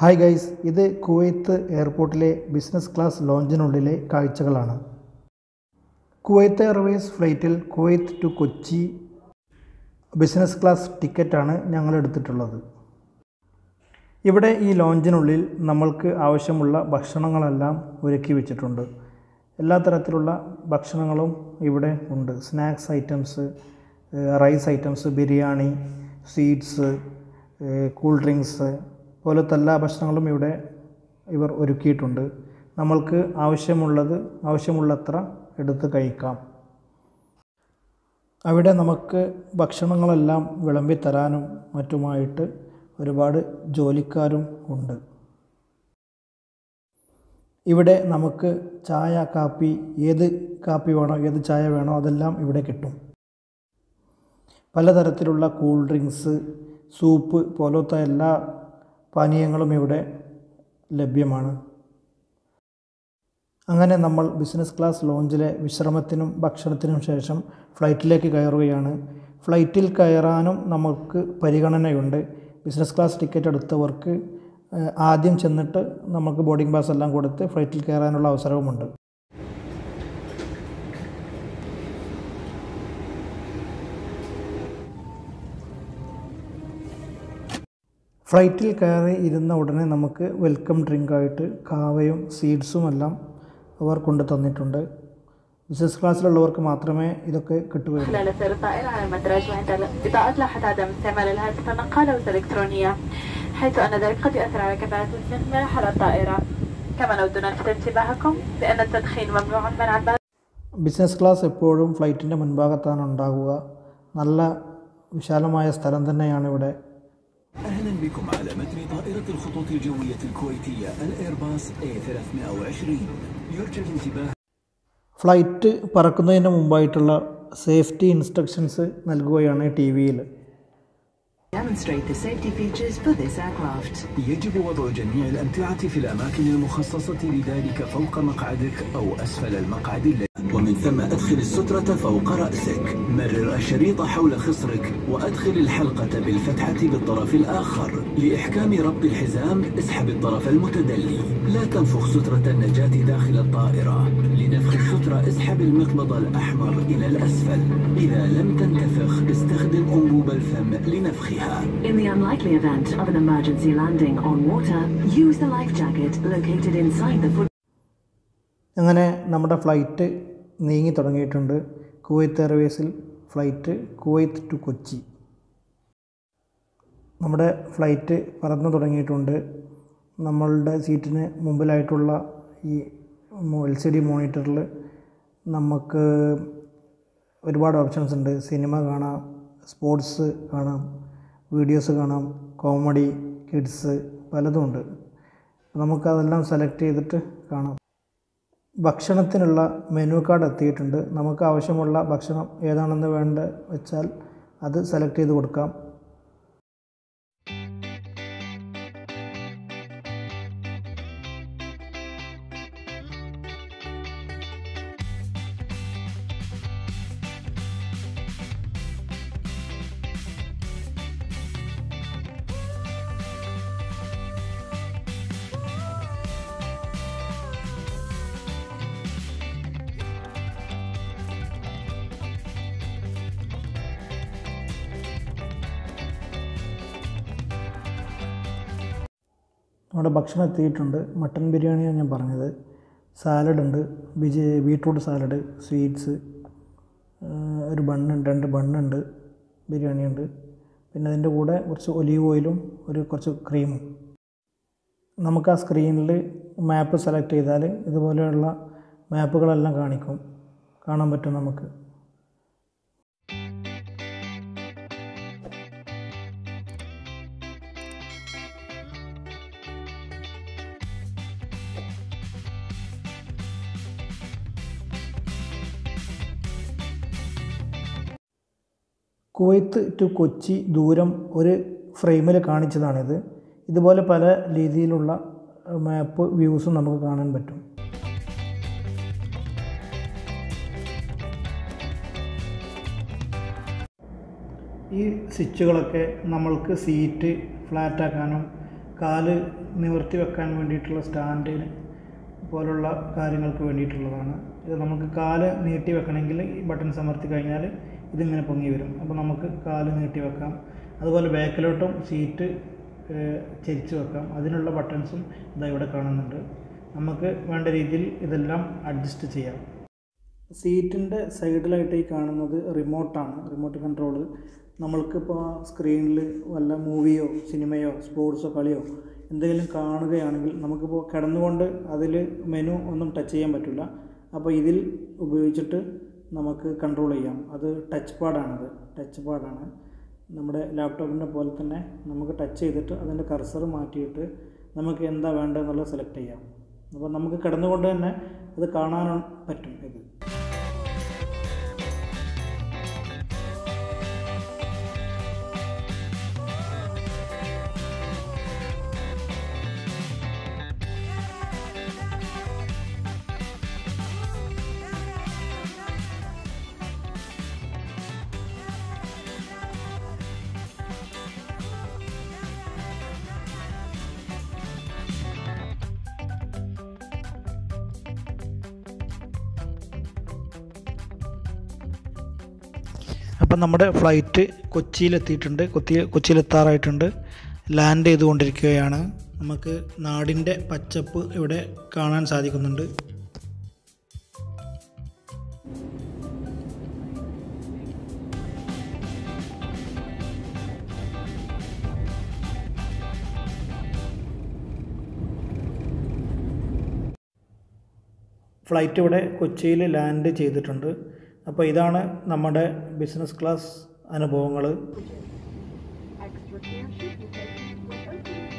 Hi guys ഇത് Kuwait എയർപോർട്ടിലെ business class ലോഞ്ചിനുള്ളിലെ കാഴ്ചകളാണ് കുവൈത്ത് എയർവേസ് ഫ്ലൈറ്റിൽ Kuwait to Kochi business class ടിക്കറ്റാണ് ഞങ്ങൾ എടുത്തിട്ടുള്ളത് ഇവിടെ ഈ ലോഞ്ചിനുള്ളിൽ നമ്മൾക്ക് ആവശ്യമുള്ള ഭക്ഷണങ്ങളെല്ലാം ഒരുക്കി വെച്ചിട്ടുണ്ട് എല്ലാ തരത്തിലുള്ള ഭക്ഷണങ്ങളും ഇവിടെ ഉണ്ട് snacks items rice items biryani sweets cool drinks പോലത്തെ എല്ലാ ഭക്ഷണങ്ങളും ഇവിടെ ഇവർ ഒരുക്കിയിട്ടുണ്ട് നമ്മൾക്ക് ആവശ്യമുള്ളത് ആവശ്യമുള്ളത്ര എടുത്ത് കഴിക്കാം അവിടെ നമുക്ക് ഭക്ഷണങ്ങളെല്ലാം വിളമ്പി തരാനും മറ്റുമായിട്ട് ഒരുപാട് ജോലിക്കാരും ഉണ്ട് ഇവിടെ നമുക്ക് ചായ കാപ്പി ഏത് കാപ്പി വേണോ ഏത് ചായ വേണോ അതെല്ലാം ഇവിടെ കിട്ടും പലതരത്തിലുള്ള കൂൾ ഡ്രിങ്ക്സ് സൂപ്പ് പോലത്തെ എല്ലാ പാനീയങ്ങളും ഇവിടെ ലഭ്യമാണ് അങ്ങനെ നമ്മൾ ബിസിനസ് ക്ലാസ് ലോഞ്ചിലെ വിശ്രമത്തിനും ഭക്ഷണത്തിനും ശേഷം ഫ്ലൈറ്റിലേക്ക് കയറുകയാണ് ഫ്ലൈറ്റിൽ കയറാനും നമുക്ക് പരിഗണനയുണ്ട് ബിസിനസ് ക്ലാസ് ടിക്കറ്റ് എടുത്തവർക്ക് ആദ്യം ചെന്നിട്ട് നമുക്ക് ബോർഡിംഗ് പാസ് എല്ലാം കൊടുത്ത് ഫ്ലൈറ്റിൽ കയറാനുള്ള അവസരവുമുണ്ട് ഫ്ലൈറ്റിൽ കയറി ഇരുന്ന ഉടനെ നമുക്ക് വെൽക്കം ഡ്രിങ്കായിട്ട് കാവയും സീഡ്സും എല്ലാം അവർ കൊണ്ടു തന്നിട്ടുണ്ട് ബിസിനസ് ക്ലാസ്സിലുള്ളവർക്ക് മാത്രമേ ഇതൊക്കെ കിട്ടുകയുള്ളൂ خلال سير الطائرة على المدرج وعند الإضاءات لاحظ عدم استعمال الهاتف النقالة والإلكترونية حيث أن ذلك قد يؤثر على كفاءة المسمح على الطائرة كما نود أن نلفت انتباهكم بأن التدخين ممنوع منعا باتا ബിസിനസ് ക്ലാസ് എപ്പോഴും ഫ്ലൈറ്റിൻ്റെ മുൻഭാഗത്താണ് ഉണ്ടാകുക നല്ല വിശാലമായ സ്ഥലം തന്നെയാണ് ഇവിടെ أهلا بكم على متن طائرة الخطوط الجوية الكويتية الإيرباص A320 يرجى الانتباه ഫ്ലൈറ്റ് പറക്കുന്നതിന് മുമ്പായിട്ടുള്ള സേഫ്റ്റി ഇൻസ്ട്രക്ഷൻസ് നൽകുകയാണ് ടി വിയിൽ demonstrate the safety features for this aircraft. يجب وضع جميع الأمتعة في الأماكن المخصصة لذلك فوق مقعدك أو أسفل المقعد الذي ومن ثم أدخل السترة فوق رأسك مرر الشريط حول خصرك وأدخل الحلقة بالفتحة بالطرف الآخر لإحكام ربط الحزام اسحب الطرف المتدلي لا تنفخ سترة النجاة داخل الطائرة لنفخ السترة اسحب المقبض الأحمر إلى الأسفل إذا لم تنتفخ استخدم أنبوب الفم لنفخها In the unlikely event of an emergency landing on water, use the life jacket located inside the foot. അങ്ങനെ നമ്മുടെ ഫ്ലൈറ്റ് നീങ്ങി തുടങ്ങിയിട്ടുണ്ട് കുവൈത്ത് എയർവേസിൽ ഫ്ലൈറ്റ് കുവൈത്ത് ടു കൊച്ചി നമ്മുടെ flight പറന്നു തുടങ്ങിയിട്ടുണ്ട് നമ്മളുടെ സീറ്റിന് മുമ്പിലായിട്ടുള്ള ഈ എൽ സി ഡി മോണിറ്ററിൽ നമുക്ക് ഒരുപാട് ഓപ്ഷൻസ് ഉണ്ട് സിനിമ കാണാം സ്പോർട്സ് കാണാം വീഡിയോസ് കാണാം കോമഡി കിഡ്സ് പലതും ഉണ്ട് നമുക്കതെല്ലാം സെലക്ട് ചെയ്തിട്ട് കാണാം ഭക്ഷണത്തിനുള്ള മെനു കാർഡ് എത്തിയിട്ടുണ്ട് നമുക്ക് ആവശ്യമുള്ള ഭക്ഷണം ഏതാണെന്ന് വേണ്ട വെച്ചാൽ അത് സെലക്ട് ചെയ്ത് കൊടുക്കാം നമ്മുടെ ഭക്ഷണം എത്തിയിട്ടുണ്ട് മട്ടൻ ബിരിയാണിയാണ് ഞാൻ പറഞ്ഞത് സാലഡ് ഉണ്ട് ബിജി ബീട്രൂട്ട് സാലഡ് സ്വീറ്റ്സ് ഒരു ബണ്ണുണ്ട് രണ്ട് ബണ്ണുണ്ട് ബിരിയാണി ഉണ്ട് പിന്നെ അതിൻ്റെ കൂടെ കുറച്ച് ഒലീവ് ഓയിലും ഒരു കുറച്ച് ക്രീമും നമുക്ക് ആ സ്ക്രീനിൽ മാപ്പ് സെലക്ട് ചെയ്താൽ ഇതുപോലെയുള്ള മാപ്പുകളെല്ലാം കാണിക്കും കാണാൻ പറ്റും നമുക്ക് കുവൈത്ത് ടു കൊച്ചി ദൂരം ഒരു ഫ്രെയിമിൽ കാണിച്ചതാണിത് ഇതുപോലെ പല രീതിയിലുള്ള മാപ്പ് വ്യൂസും നമുക്ക് കാണാൻ പറ്റും ഈ സ്വിച്ചുകളൊക്കെ നമ്മൾക്ക് സീറ്റ് ഫ്ലാറ്റാക്കാനും കാല് നിവർത്തി വെക്കാൻ വേണ്ടിയിട്ടുള്ള സ്റ്റാൻഡിന് പോലുള്ള കാര്യങ്ങൾക്ക് വേണ്ടിയിട്ടുള്ളതാണ് ഇത് നമുക്ക് കാല് നീട്ടി വെക്കണമെങ്കിൽ ഈ ബട്ടൺസ് അമർത്തി കഴിഞ്ഞാൽ ഇതിങ്ങനെ പൊങ്ങി വരും അപ്പോൾ നമുക്ക് കാല് നീട്ടി വെക്കാം അതുപോലെ ബാക്കിലോട്ടും സീറ്റ് ഏഹ്, ചെരിച്ച് വെക്കാം അതിനുള്ള ബട്ടൺസും ഇതാ ഇവിടെ കാണുന്നുണ്ട് നമുക്ക് വേണ്ട രീതിയിൽ ഇതെല്ലാം അഡ്ജസ്റ്റ് ചെയ്യാം സീറ്റിൻ്റെ സൈഡിലായിട്ട് ഈ കാണുന്നത് റിമോട്ടാണ് റിമോട്ട് കൺട്രോൾ നമ്മൾക്കിപ്പോൾ സ്ക്രീനിൽ വല്ല മൂവിയോ സിനിമയോ സ്പോർട്സോ കളിയോ എന്തെങ്കിലും കാണുകയാണെങ്കിൽ നമുക്കിപ്പോൾ കിടന്നുകൊണ്ട് അതിൽ മെനു ഒന്നും ടച്ച് ചെയ്യാൻ പറ്റില്ല അപ്പോൾ ഇതിൽ ഉപയോഗിച്ചിട്ട് നമുക്ക് കൺട്രോൾ ചെയ്യാം അത് ടച്ച് പാഡാണത് ടച്ച് പാഡാണ് നമ്മുടെ ലാപ്ടോപ്പിൻ്റെ പോലെ തന്നെ നമുക്ക് ടച്ച് ചെയ്തിട്ട് അതിൻ്റെ കർസർ മാറ്റിയിട്ട് നമുക്ക് എന്താ വേണ്ടതെന്നുള്ളത് സെലക്ട് ചെയ്യാം അപ്പോൾ നമുക്ക് കിടന്നുകൊണ്ട് തന്നെ അത് കാണാൻ പറ്റും ഇത് അപ്പം നമ്മുടെ ഫ്ലൈറ്റ് കൊച്ചിയിലെത്തിയിട്ടുണ്ട് കൊച്ചി കൊച്ചിയിലെത്താറായിട്ടുണ്ട് ലാൻഡ് ചെയ്തുകൊണ്ടിരിക്കുകയാണ് നമുക്ക് നാടിൻ്റെ പച്ചപ്പ് ഇവിടെ കാണാൻ സാധിക്കുന്നുണ്ട് ഫ്ലൈറ്റ് ഇവിടെ കൊച്ചിയിൽ ലാൻഡ് ചെയ്തിട്ടുണ്ട് അപ്പോൾ ഇതാണ് നമ്മുടെ ബിസിനസ് ക്ലാസ് അനുഭവങ്ങൾ Extra care should be taken with opening